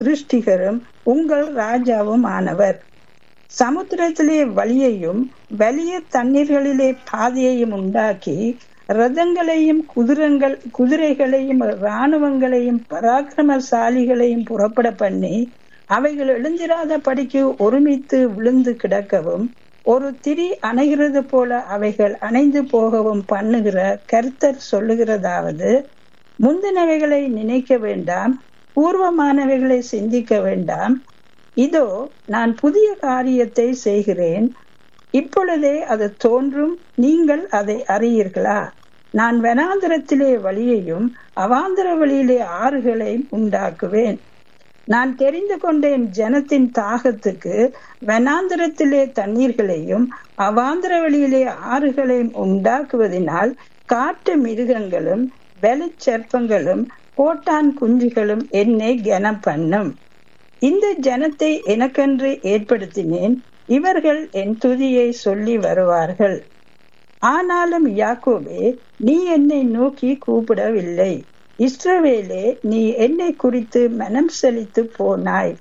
சிருஷ்டிகரும் உங்கள் ராஜாவும் ஆனவர் சமுத்திரத்திலே வழியையும் வலிய தண்ணீர்களிலே பாதையையும் உண்டாக்கி ரதங்களையும் குதிரங்கள் குதிரைகளையும் இராணுவங்களையும் பராக்கிரமசாலிகளையும் புறப்பட பண்ணி அவைகள் எழுந்திராத படிக்கு ஒருமித்து விழுந்து கிடக்கவும் ஒரு திரி அணைகிறது போல அவைகள் அணைந்து போகவும் பண்ணுகிற கர்த்தர் சொல்லுகிறதாவது முந்தினவைகளை நினைக்க வேண்டாம் பூர்வமானவைகளை சிந்திக்க வேண்டாம் இதோ நான் புதிய காரியத்தை செய்கிறேன் இப்பொழுதே அது தோன்றும் நீங்கள் அதை அறியீர்களா நான் வனாந்திரத்திலே வழியையும் அவாந்திர வழியிலே ஆறுகளையும் உண்டாக்குவேன் நான் தெரிந்து கொண்டேன் ஜனத்தின் தாகத்துக்கு வனாந்திரத்திலே தண்ணீர்களையும் அவாந்திர வழியிலே ஆறுகளையும் உண்டாக்குவதனால் காட்டு மிருகங்களும் வெளிச்சற்பங்களும் கோட்டான் குஞ்சுகளும் என்னை கனம் பண்ணும் இந்த ஜனத்தை எனக்கென்று ஏற்படுத்தினேன் இவர்கள் என் துதியை சொல்லி வருவார்கள் ஆனாலும் யாக்கோபே நீ என்னை நோக்கி கூப்பிடவில்லை இஸ்ரவேலே நீ என்னை குறித்து மனம் செலுத்து போனாய்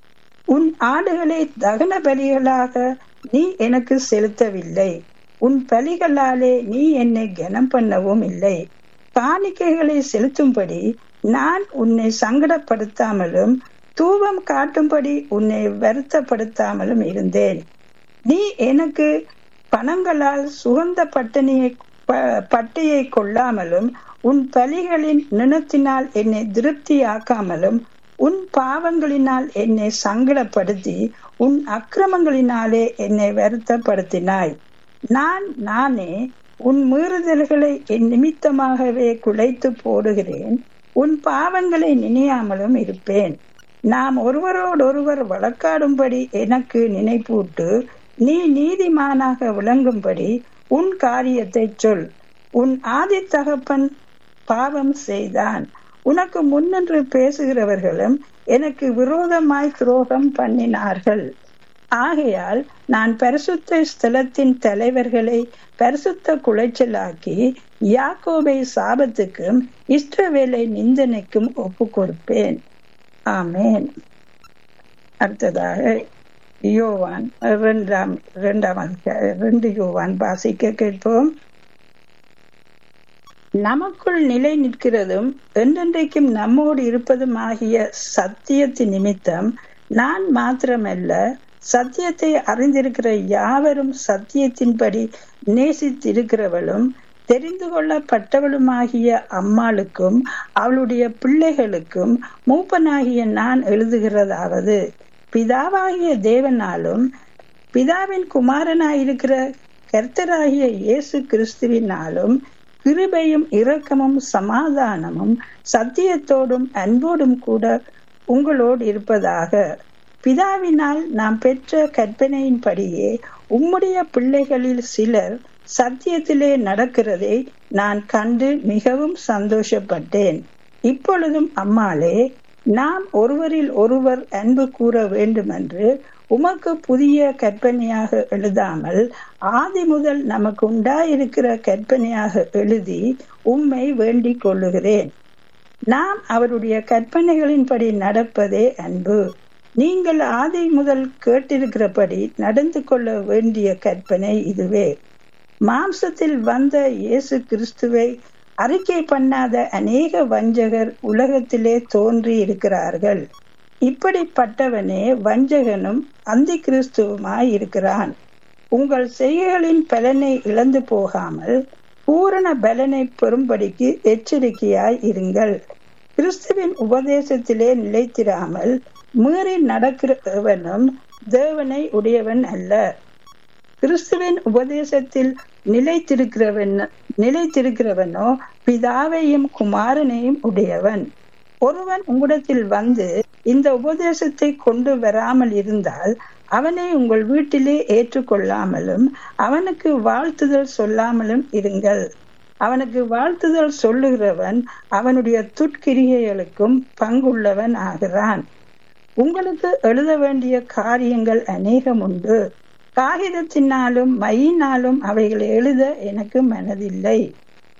உன் ஆடுகளை தகன பலிகளாக நீ எனக்கு செலுத்தவில்லை உன் பலிகளாலே நீ என்னை கனம் பண்ணவும் இல்லை காணிக்கைகளை செலுத்தும்படி நான் உன்னை சங்கடப்படுத்தாமலும் தூபம் காட்டும்படி உன்னை வருத்தப்படுத்தாமலும் இருந்தேன் நீ எனக்கு பணங்களால் சுகந்த பட்டணியை பட்டியை கொள்ளாமலும் உன் பலிகளின் நினத்தினால் என்னை திருப்தியாக்காமலும் உன் பாவங்களினால் என்னை சங்கடப்படுத்தி உன் அக்கிரமங்களினாலே என்னை வருத்தப்படுத்தினாய் நான் நானே உன் மீறுதல்களை என் நிமித்தமாகவே குலைத்து போடுகிறேன் உன் பாவங்களை நினையாமலும் இருப்பேன் நாம் ஒருவரோடொருவர் வழக்காடும்படி எனக்கு நினைப்பூட்டு நீ நீதிமானாக விளங்கும்படி உன் காரியத்தை சொல் உன் ஆதி தகப்பன் பாவம் செய்தான் உனக்கு முன்னின்று பேசுகிறவர்களும் எனக்கு விரோதமாய் துரோகம் பண்ணினார்கள் ஆகையால் நான் பரிசுத்த ஸ்தலத்தின் தலைவர்களை பரிசுத்த குலைச்சலாக்கி யாக்கோபை சாபத்துக்கும் இஷ்டவேலை நிந்தனைக்கும் ஒப்பு கொடுப்பேன் ஆமேன் அடுத்ததாக யோவான் இரண்டாம் இரண்டாம் ரெண்டு யோவான் வாசிக்க கேட்போம் நமக்குள் நிலை நிற்கிறதும் என்றென்றைக்கும் நம்மோடு இருப்பதும் ஆகிய சத்தியத்தின் நிமித்தம் நான் மாத்திரமல்ல சத்தியத்தை அறிந்திருக்கிற யாவரும் சத்தியத்தின்படி நேசித்திருக்கிறவளும் தெரிந்து கொள்ளப்பட்டவளுமாகிய அம்மாளுக்கும் அவளுடைய பிள்ளைகளுக்கும் மூப்பனாகிய நான் எழுதுகிறதாவது பிதாவாகிய தேவனாலும் பிதாவின் குமாரனாயிருக்கிற கர்த்தராகிய இயேசு கிறிஸ்துவினாலும் கிருபையும் இரக்கமும் சமாதானமும் சத்தியத்தோடும் அன்போடும் கூட உங்களோடு இருப்பதாக பிதாவினால் நாம் பெற்ற கற்பனையின்படியே உம்முடைய பிள்ளைகளில் சிலர் சத்தியத்திலே நடக்கிறதை நான் கண்டு மிகவும் சந்தோஷப்பட்டேன் இப்பொழுதும் அம்மாளே நாம் ஒருவரில் ஒருவர் அன்பு கூற வேண்டுமென்று உமக்கு புதிய கற்பனையாக எழுதாமல் ஆதி முதல் நமக்கு உண்டாயிருக்கிற கற்பனையாக எழுதி உம்மை வேண்டிக் கொள்ளுகிறேன் நாம் அவருடைய கற்பனைகளின்படி நடப்பதே அன்பு நீங்கள் ஆதி முதல் கேட்டிருக்கிறபடி நடந்து கொள்ள வேண்டிய கற்பனை இதுவே மாம்சத்தில் வந்த இயேசு கிறிஸ்துவை அறிக்கை பண்ணாத அநேக வஞ்சகர் உலகத்திலே தோன்றி இருக்கிறார்கள் இப்படிப்பட்டவனே வஞ்சகனும் அந்தி கிறிஸ்துவுமாய் இருக்கிறான் உங்கள் செய்கைகளின் பலனை இழந்து போகாமல் பூரண பலனை பெறும்படிக்கு எச்சரிக்கையாய் இருங்கள் கிறிஸ்துவின் உபதேசத்திலே நிலைத்திராமல் மீறி நடக்கிறவனும் தேவனை உடையவன் அல்ல கிறிஸ்துவின் உபதேசத்தில் நிலைத்திருக்கிறவன் நிலைத்திருக்கிறவனோ பிதாவையும் குமாரனையும் உடையவன் ஒருவன் உங்களிடத்தில் வந்து இந்த உபதேசத்தை கொண்டு வராமல் இருந்தால் அவனை உங்கள் வீட்டிலே ஏற்றுக்கொள்ளாமலும் அவனுக்கு வாழ்த்துதல் சொல்லாமலும் இருங்கள் அவனுக்கு வாழ்த்துதல் சொல்லுகிறவன் அவனுடைய துட்கிரிகைகளுக்கும் பங்குள்ளவன் ஆகிறான் உங்களுக்கு எழுத வேண்டிய காரியங்கள் அநேகம் உண்டு காகிதத்தினாலும் மையினாலும் அவைகளை எழுத எனக்கு மனதில்லை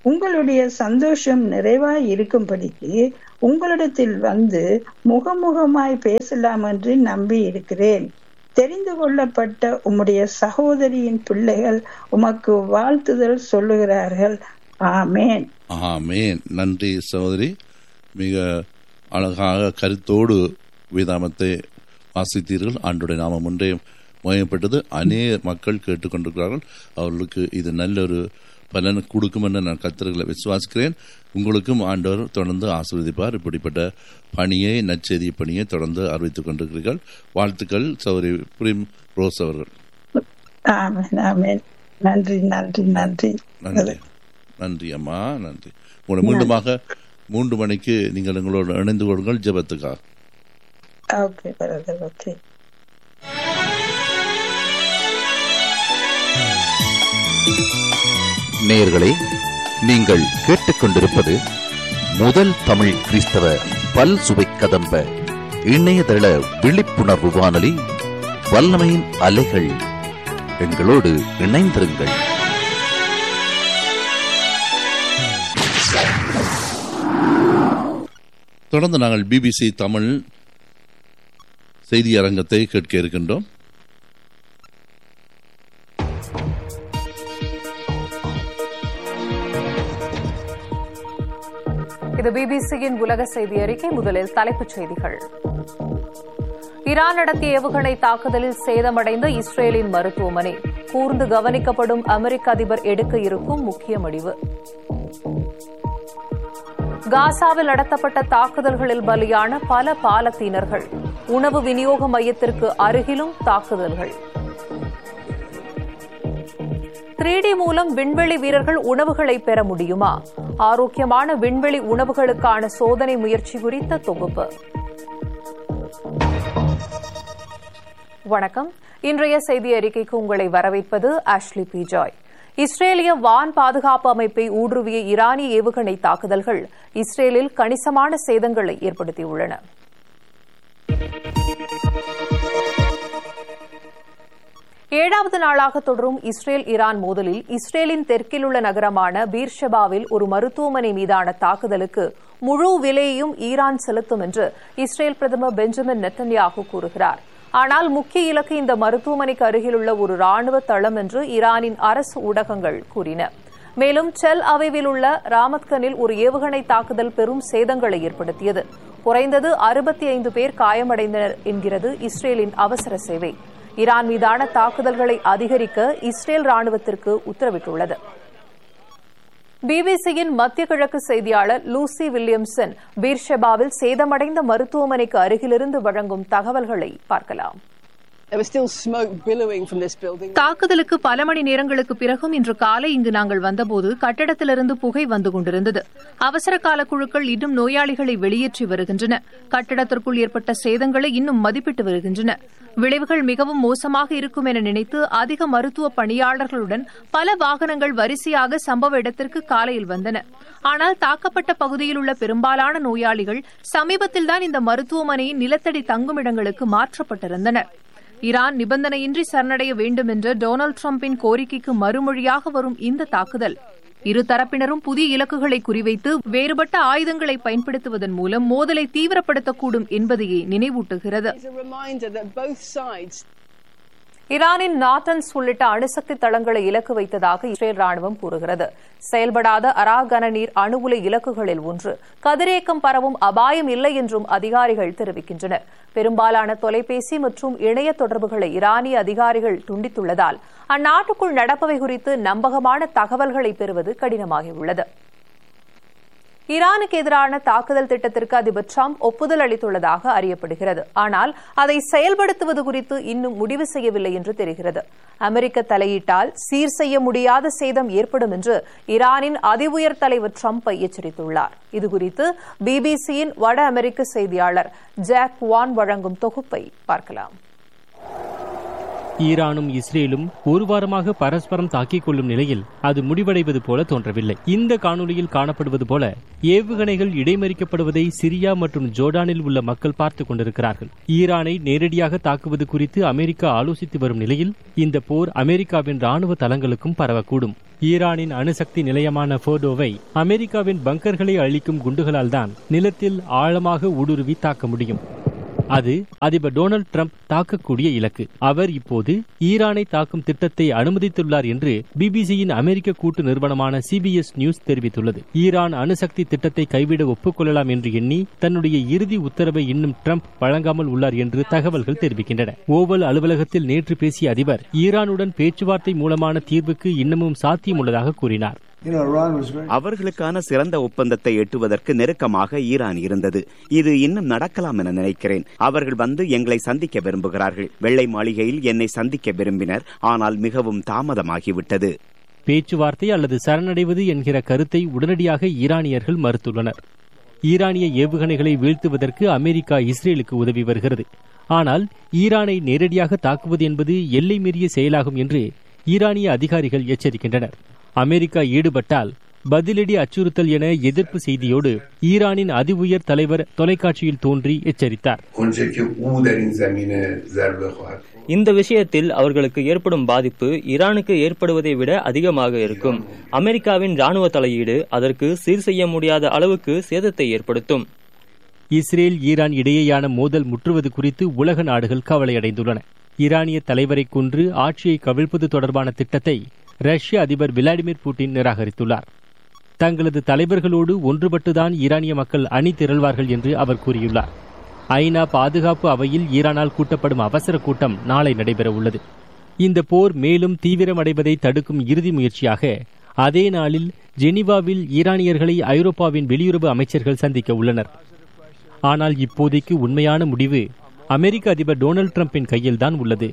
உங்களுடைய சந்தோஷம் நிறைவாய் இருக்கும்படிக்கு உங்களிடத்தில் வந்து முகமுகமாய் பேசலாம் என்று நம்பி இருக்கிறேன் தெரிந்து கொள்ளப்பட்ட உம்முடைய சகோதரியின் பிள்ளைகள் உமக்கு வாழ்த்துதல் சொல்லுகிறார்கள் ஆமேன் ஆமேன் நன்றி சகோதரி மிக அழகாக கருத்தோடு வேதாமத்தை வாசித்தீர்கள் ஆண்டுடைய நாமம் ஒன்றே மயப்பட்டது அநேக மக்கள் கேட்டுக்கொண்டிருக்கிறார்கள் அவர்களுக்கு இது நல்ல ஒரு பலன் கொடுக்கும் என்று நான் கத்தர்களை விசுவாசிக்கிறேன் உங்களுக்கும் ஆண்டவர் தொடர்ந்து ஆசீர்வதிப்பார் இப்படிப்பட்ட பணியை நற்செய்தி பணியை தொடர்ந்து அறிவித்துக் கொண்டிருக்கிறீர்கள் வாழ்த்துக்கள் சௌரி பிரிம் ரோஸ் அவர்கள் ஆமேன் ஆமேன் நன்றி நன்றி நன்றி நன்றி நன்றி அம்மா நன்றி உங்களை மீண்டுமாக மூன்று மணிக்கு நீங்கள் எங்களோடு இணைந்து கொள்ளுங்கள் ஜெபத்துக்காக ஓகே பிரதர் ஓகே நேயர்களே நீங்கள் கேட்டுக்கொண்டிருப்பது முதல் தமிழ் கிறிஸ்தவ பல் சுவை கதம்ப இணையதள விழிப்புணர்வு வானொலி வல்லமையின் அலைகள் எங்களோடு இணைந்திருங்கள் தொடர்ந்து நாங்கள் பிபிசி தமிழ் செய்தி அரங்கத்தை கேட்க இருக்கின்றோம் இது பிபிசியின் உலக செய்தி அறிக்கை முதலில் தலைப்புச் செய்திகள் ஈரான் நடத்திய ஏவுகணை தாக்குதலில் சேதமடைந்த இஸ்ரேலின் மருத்துவமனை கூர்ந்து கவனிக்கப்படும் அமெரிக்க அதிபர் எடுக்க இருக்கும் முக்கிய முடிவு காசாவில் நடத்தப்பட்ட தாக்குதல்களில் பலியான பல பாலத்தீனர்கள் உணவு விநியோக மையத்திற்கு அருகிலும் தாக்குதல்கள் த்ரீ டி மூலம் விண்வெளி வீரர்கள் உணவுகளை பெற முடியுமா ஆரோக்கியமான விண்வெளி உணவுகளுக்கான சோதனை முயற்சி குறித்த தொகுப்பு வணக்கம் இன்றைய செய்தி அறிக்கைக்கு உங்களை வரவேற்பது ஆஷ்லி பி ஜாய் இஸ்ரேலிய வான் பாதுகாப்பு அமைப்பை ஊடுருவிய ஈரானிய ஏவுகணை தாக்குதல்கள் இஸ்ரேலில் கணிசமான சேதங்களை ஏற்படுத்தியுள்ளன ஏழாவது நாளாக தொடரும் இஸ்ரேல் ஈரான் மோதலில் இஸ்ரேலின் தெற்கில் உள்ள நகரமான பீர்ஷபாவில் ஒரு மருத்துவமனை மீதான தாக்குதலுக்கு முழு விலையையும் ஈரான் செலுத்தும் என்று இஸ்ரேல் பிரதமர் பெஞ்சமின் நெத்தன்யாகு கூறுகிறார் ஆனால் முக்கிய இலக்கு இந்த மருத்துவமனைக்கு அருகிலுள்ள ஒரு ராணுவ தளம் என்று ஈரானின் அரசு ஊடகங்கள் கூறின மேலும் செல் அவைவில் உள்ள ராமத்கனில் ஒரு ஏவுகணை தாக்குதல் பெரும் சேதங்களை ஏற்படுத்தியது குறைந்தது அறுபத்தி ஐந்து பேர் காயமடைந்தனர் என்கிறது இஸ்ரேலின் அவசர சேவை ஈரான் மீதான தாக்குதல்களை அதிகரிக்க இஸ்ரேல் ராணுவத்திற்கு உத்தரவிட்டுள்ளது பிபிசியின் மத்திய கிழக்கு செய்தியாளர் லூசி வில்லியம்சன் பீர்ஷெபாவில் சேதமடைந்த மருத்துவமனைக்கு அருகிலிருந்து வழங்கும் தகவல்களை பார்க்கலாம் தாக்குதலுக்கு பல மணி நேரங்களுக்கு பிறகும் இன்று காலை இங்கு நாங்கள் வந்தபோது கட்டடத்திலிருந்து புகை வந்து கொண்டிருந்தது அவசர கால குழுக்கள் இன்னும் நோயாளிகளை வெளியேற்றி வருகின்றன கட்டடத்திற்குள் ஏற்பட்ட சேதங்களை இன்னும் மதிப்பிட்டு வருகின்றன விளைவுகள் மிகவும் மோசமாக இருக்கும் என நினைத்து அதிக மருத்துவ பணியாளர்களுடன் பல வாகனங்கள் வரிசையாக சம்பவ இடத்திற்கு காலையில் வந்தன ஆனால் தாக்கப்பட்ட பகுதியில் உள்ள பெரும்பாலான நோயாளிகள் சமீபத்தில்தான் இந்த மருத்துவமனையின் நிலத்தடி தங்குமிடங்களுக்கு மாற்றப்பட்டிருந்தனர் ஈரான் நிபந்தனையின்றி சரணடைய வேண்டும் என்ற டொனால்டு டிரம்பின் கோரிக்கைக்கு மறுமொழியாக வரும் இந்த தாக்குதல் இரு தரப்பினரும் புதிய இலக்குகளை குறிவைத்து வேறுபட்ட ஆயுதங்களை பயன்படுத்துவதன் மூலம் மோதலை தீவிரப்படுத்தக்கூடும் என்பதையே நினைவூட்டுகிறது ஈரானின் நாத்தன்ஸ் உள்ளிட்ட அணுசக்தி தளங்களை இலக்கு வைத்ததாக இஸ்ரேல் ராணுவம் கூறுகிறது செயல்படாத அராகன நீர் அணு உலை இலக்குகளில் ஒன்று கதிரியக்கம் பரவும் அபாயம் இல்லை என்றும் அதிகாரிகள் தெரிவிக்கின்றனர் பெரும்பாலான தொலைபேசி மற்றும் இணைய தொடர்புகளை ஈரானிய அதிகாரிகள் துண்டித்துள்ளதால் அந்நாட்டுக்குள் நடப்பவை குறித்து நம்பகமான தகவல்களை பெறுவது கடினமாகியுள்ளது ஈரானுக்கு எதிரான தாக்குதல் திட்டத்திற்கு அதிபர் டிரம்ப் ஒப்புதல் அளித்துள்ளதாக அறியப்படுகிறது ஆனால் அதை செயல்படுத்துவது குறித்து இன்னும் முடிவு செய்யவில்லை என்று தெரிகிறது அமெரிக்க தலையீட்டால் சீர் செய்ய முடியாத சேதம் ஏற்படும் என்று ஈரானின் அதிஉயர் தலைவர் டிரம்பை எச்சரித்துள்ளார் இதுகுறித்து பிபிசியின் வட அமெரிக்க செய்தியாளர் ஜாக் வான் வழங்கும் தொகுப்பை பார்க்கலாம் ஈரானும் இஸ்ரேலும் ஒரு வாரமாக பரஸ்பரம் தாக்கிக் கொள்ளும் நிலையில் அது முடிவடைவது போல தோன்றவில்லை இந்த காணொலியில் காணப்படுவது போல ஏவுகணைகள் இடைமறிக்கப்படுவதை சிரியா மற்றும் ஜோர்டானில் உள்ள மக்கள் பார்த்துக் கொண்டிருக்கிறார்கள் ஈரானை நேரடியாக தாக்குவது குறித்து அமெரிக்கா ஆலோசித்து வரும் நிலையில் இந்த போர் அமெரிக்காவின் ராணுவ தளங்களுக்கும் பரவக்கூடும் ஈரானின் அணுசக்தி நிலையமான போர்டோவை அமெரிக்காவின் பங்கர்களை அழிக்கும் குண்டுகளால் தான் நிலத்தில் ஆழமாக ஊடுருவி தாக்க முடியும் அது அதிபர் டொனால்டு டிரம்ப் தாக்கக்கூடிய இலக்கு அவர் இப்போது ஈரானை தாக்கும் திட்டத்தை அனுமதித்துள்ளார் என்று பிபிசியின் அமெரிக்க கூட்டு நிறுவனமான சிபிஎஸ் நியூஸ் தெரிவித்துள்ளது ஈரான் அணுசக்தி திட்டத்தை கைவிட ஒப்புக்கொள்ளலாம் என்று எண்ணி தன்னுடைய இறுதி உத்தரவை இன்னும் டிரம்ப் வழங்காமல் உள்ளார் என்று தகவல்கள் தெரிவிக்கின்றன ஓவல் அலுவலகத்தில் நேற்று பேசிய அதிபர் ஈரானுடன் பேச்சுவார்த்தை மூலமான தீர்வுக்கு இன்னமும் சாத்தியம் உள்ளதாக கூறினார் அவர்களுக்கான சிறந்த ஒப்பந்தத்தை எட்டுவதற்கு நெருக்கமாக ஈரான் இருந்தது இது இன்னும் நடக்கலாம் என நினைக்கிறேன் அவர்கள் வந்து எங்களை சந்திக்க விரும்புகிறார்கள் வெள்ளை மாளிகையில் என்னை சந்திக்க விரும்பினர் ஆனால் மிகவும் தாமதமாகிவிட்டது பேச்சுவார்த்தை அல்லது சரணடைவது என்கிற கருத்தை உடனடியாக ஈரானியர்கள் மறுத்துள்ளனர் ஈரானிய ஏவுகணைகளை வீழ்த்துவதற்கு அமெரிக்கா இஸ்ரேலுக்கு உதவி வருகிறது ஆனால் ஈரானை நேரடியாக தாக்குவது என்பது எல்லை மீறிய செயலாகும் என்று ஈரானிய அதிகாரிகள் எச்சரிக்கின்றனர் அமெரிக்கா ஈடுபட்டால் பதிலடி அச்சுறுத்தல் என எதிர்ப்பு செய்தியோடு ஈரானின் அதி உயர் தலைவர் தொலைக்காட்சியில் தோன்றி எச்சரித்தார் இந்த விஷயத்தில் அவர்களுக்கு ஏற்படும் பாதிப்பு ஈரானுக்கு ஏற்படுவதை விட அதிகமாக இருக்கும் அமெரிக்காவின் ராணுவ தலையீடு அதற்கு சீர் செய்ய முடியாத அளவுக்கு சேதத்தை ஏற்படுத்தும் இஸ்ரேல் ஈரான் இடையேயான மோதல் முற்றுவது குறித்து உலக நாடுகள் கவலையடைந்துள்ளன ஈரானிய தலைவரை கொன்று ஆட்சியை கவிழ்ப்பது தொடர்பான திட்டத்தை ரஷ்ய அதிபர் விளாடிமிர் புட்டின் நிராகரித்துள்ளார் தங்களது தலைவர்களோடு ஒன்றுபட்டுதான் ஈரானிய மக்கள் அணி திரள்வார்கள் என்று அவர் கூறியுள்ளார் ஐநா பாதுகாப்பு அவையில் ஈரானால் கூட்டப்படும் அவசர கூட்டம் நாளை நடைபெற உள்ளது இந்த போர் மேலும் தீவிரமடைவதை தடுக்கும் இறுதி முயற்சியாக அதே நாளில் ஜெனீவாவில் ஈரானியர்களை ஐரோப்பாவின் வெளியுறவு அமைச்சர்கள் சந்திக்க உள்ளனர் ஆனால் இப்போதைக்கு உண்மையான முடிவு அமெரிக்க அதிபர் டொனால்டு டிரம்பின் கையில்தான் உள்ளது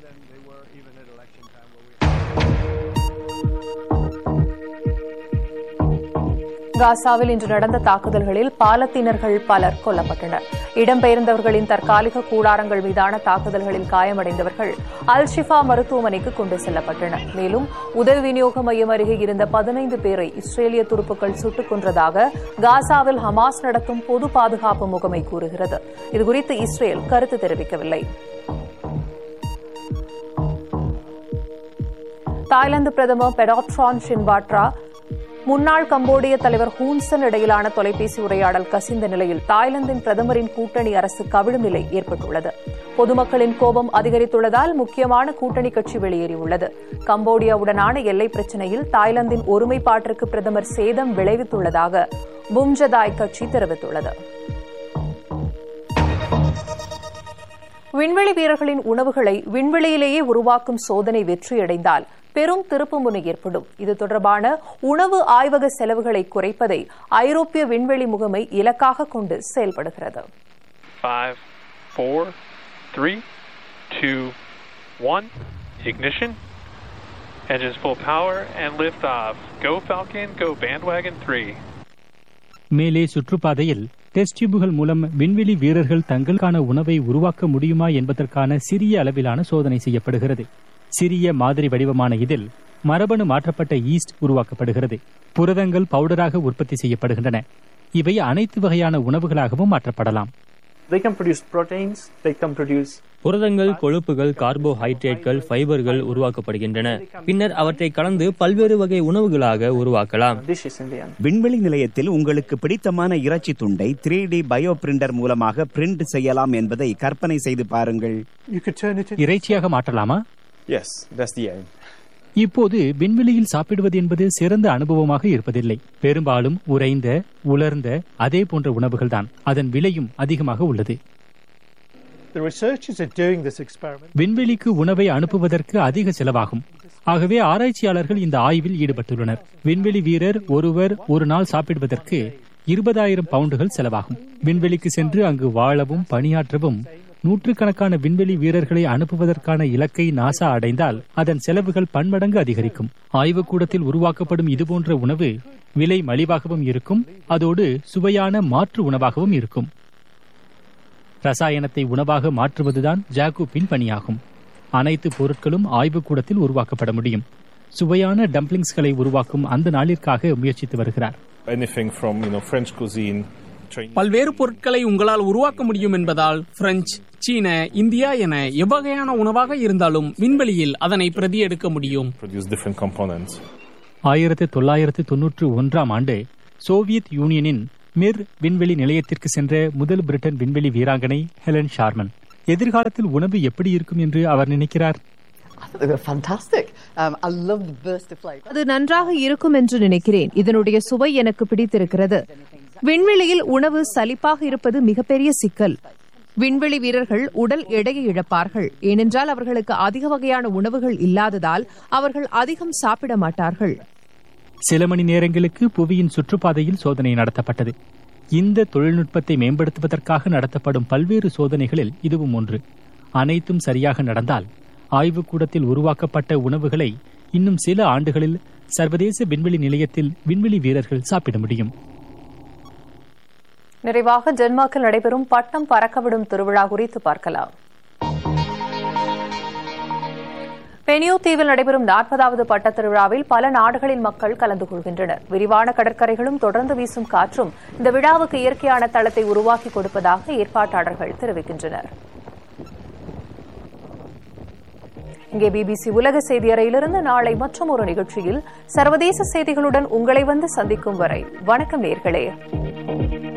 காசாவில் இன்று நடந்த தாக்குதல்களில் பாலத்தீனர்கள் பலர் கொல்லப்பட்டனர் இடம்பெயர்ந்தவர்களின் தற்காலிக கூடாரங்கள் மீதான தாக்குதல்களில் காயமடைந்தவர்கள் அல் ஷிஃபா மருத்துவமனைக்கு கொண்டு செல்லப்பட்டனர் மேலும் உதவி விநியோக மையம் அருகே இருந்த பதினைந்து பேரை இஸ்ரேலிய துருப்புக்கள் சுட்டுக் கொன்றதாக காசாவில் ஹமாஸ் நடத்தும் பொது பாதுகாப்பு முகமை கூறுகிறது இதுகுறித்து இஸ்ரேல் கருத்து தெரிவிக்கவில்லை தாய்லாந்து பிரதமர் பெடாட்ரான் ஷின்பாட்ரா முன்னாள் கம்போடிய தலைவர் ஹூன்சன் இடையிலான தொலைபேசி உரையாடல் கசிந்த நிலையில் தாய்லாந்தின் பிரதமரின் கூட்டணி அரசு கவிழும் நிலை ஏற்பட்டுள்ளது பொதுமக்களின் கோபம் அதிகரித்துள்ளதால் முக்கியமான கூட்டணி கட்சி வெளியேறியுள்ளது கம்போடியாவுடனான எல்லை பிரச்சினையில் தாய்லாந்தின் ஒருமைப்பாட்டிற்கு பிரதமர் சேதம் விளைவித்துள்ளதாக பும்ஜதாய் கட்சி தெரிவித்துள்ளது விண்வெளி வீரர்களின் உணவுகளை விண்வெளியிலேயே உருவாக்கும் சோதனை வெற்றியடைந்தால் பெரும் திருப்புமுனை ஏற்படும் இது தொடர்பான உணவு ஆய்வக செலவுகளை குறைப்பதை ஐரோப்பிய விண்வெளி முகமை இலக்காக கொண்டு செயல்படுகிறது Five, four, three, two, one. Ignition. Engines full power and lift off. Go Falcon, go Bandwagon 3. மேலே சுற்றுப்பாதையில் டெஸ்ட் டியூபுகள் மூலம் விண்வெளி வீரர்கள் தங்களுக்கான உணவை உருவாக்க முடியுமா என்பதற்கான சிறிய அளவிலான சோதனை செய்யப்படுகிறது சிறிய மாதிரி வடிவமான இதில் மரபணு மாற்றப்பட்ட ஈஸ்ட் உருவாக்கப்படுகிறது புரதங்கள் பவுடராக உற்பத்தி செய்யப்படுகின்றன இவை அனைத்து வகையான உணவுகளாகவும் மாற்றப்படலாம் They can produce proteins, they can produce புரதங்கள் கொழுப்புகள் கார்போஹைட்ரேட்கள் ஃபைபர்கள் உருவாக்கப்படுகின்றன பின்னர் அவற்றை கலந்து பல்வேறு வகை உணவுகளாக உருவாக்கலாம் dishes in the end. விண்வெளி நிலையத்தில் உங்களுக்கு பிடித்தமான இறைச்சி துண்டை த்ரீ டி பயோ பிரிண்டர் மூலமாக பிரிண்ட் செய்யலாம் என்பதை கற்பனை செய்து பாருங்கள் You could turn it in. இறைச்சியாக மாற்றலாமா Yes, that's the aim. இப்போது விண்வெளியில் சாப்பிடுவது என்பது சிறந்த அனுபவமாக இருப்பதில்லை பெரும்பாலும் உறைந்த உலர்ந்த அதே போன்ற உணவுகள்தான் அதன் விலையும் அதிகமாக உள்ளது The researchers are doing this experiment. விண்வெளிக்கு உணவை அனுப்புவதற்கு அதிக செலவாகும் ஆகவே ஆராய்ச்சியாளர்கள் இந்த ஆய்வில் ஈடுபட்டுள்ளனர் விண்வெளி வீரர் ஒருவர் ஒரு நாள் சாப்பிடுவதற்கு இருபதாயிரம் பவுண்டுகள் செலவாகும் விண்வெளிக்கு சென்று அங்கு வாழவும் பணியாற்றவும் நூற்றுக்கணக்கான விண்வெளி வீரர்களை அனுப்புவதற்கான இலக்கை நாசா அடைந்தால் அதன் செலவுகள் பன்மடங்கு அதிகரிக்கும் ஆய்வுக்கூடத்தில் உருவாக்கப்படும் இதுபோன்ற உணவு விலை மலிவாகவும் இருக்கும் அதோடு சுவையான மாற்று உணவாகவும் இருக்கும் ரசாயனத்தை உணவாக மாற்றுவதுதான் ஜாக்கூப்பின் பணியாகும் அனைத்து பொருட்களும் ஆய்வுக்கூடத்தில் உருவாக்கப்பட முடியும் சுவையான டம்ப்ளிங்ஸ்களை உருவாக்கும் அந்த நாளிற்காக முயற்சித்து வருகிறார் anything from you know French cuisine, Chinese. பல்வேறு பொருட்களை உங்களால் உருவாக்க முடியும் என்பதால் பிரெஞ்சு சீன இந்தியா என எவ்வகையான உணவாக இருந்தாலும் விண்வெளியில் அதனை பிரதி எடுக்க முடியும் produce different components. ஆயிரத்து தொள்ளாயிரத்து தொன்னூற்று ஒன்றாம் ஆண்டு சோவியத் யூனியனின் மிர் விண்வெளி நிலையத்திற்கு சென்ற முதல் பிரிட்டன் விண்வெளி வீராங்கனை ஹெலன் ஷார்மன் எதிர்காலத்தில் உணவு எப்படி இருக்கும் என்று அவர் நினைக்கிறார் அது நன்றாக இருக்கும் என்று நினைக்கிறேன் இதனுடைய சுவை எனக்கு பிடித்திருக்கிறது விண்வெளியில் உணவு சலிப்பாக இருப்பது மிகப்பெரிய சிக்கல் விண்வெளி வீரர்கள் உடல் எடையை இழப்பார்கள் ஏனென்றால் அவர்களுக்கு அதிக வகையான உணவுகள் இல்லாததால் அவர்கள் அதிகம் சாப்பிட மாட்டார்கள் சில மணி நேரங்களுக்கு புவியின் சுற்றுப்பாதையில் சோதனை நடத்தப்பட்டது இந்த தொழில்நுட்பத்தை மேம்படுத்துவதற்காக நடத்தப்படும் பல்வேறு சோதனைகளில் இதுவும் ஒன்று அனைத்தும் சரியாக நடந்தால் ஆய்வுக்கூடத்தில் உருவாக்கப்பட்ட உணவுகளை இன்னும் சில ஆண்டுகளில் சர்வதேச விண்வெளி நிலையத்தில் விண்வெளி வீரர்கள் சாப்பிட முடியும் நிறைவாக டென்மார்க்கில் நடைபெறும் பட்டம் பறக்கவிடும் திருவிழா குறித்து பார்க்கலாம் பெனியூ தீவில் நடைபெறும் நாற்பதாவது பட்டத் திருவிழாவில் பல நாடுகளின் மக்கள் கலந்து கொள்கின்றனர் விரிவான கடற்கரைகளும் தொடர்ந்து வீசும் காற்றும் இந்த விழாவுக்கு இயற்கையான தளத்தை உருவாக்கி கொடுப்பதாக ஏற்பாட்டாளர்கள் தெரிவிக்கின்றனர் இங்கே பிபிசி உலக செய்தி அறையிலிருந்து நாளை மற்றும் ஒரு நிகழ்ச்சியில் சர்வதேச செய்திகளுடன் உங்களை வந்து சந்திக்கும் வரை வணக்கம் நேர்களே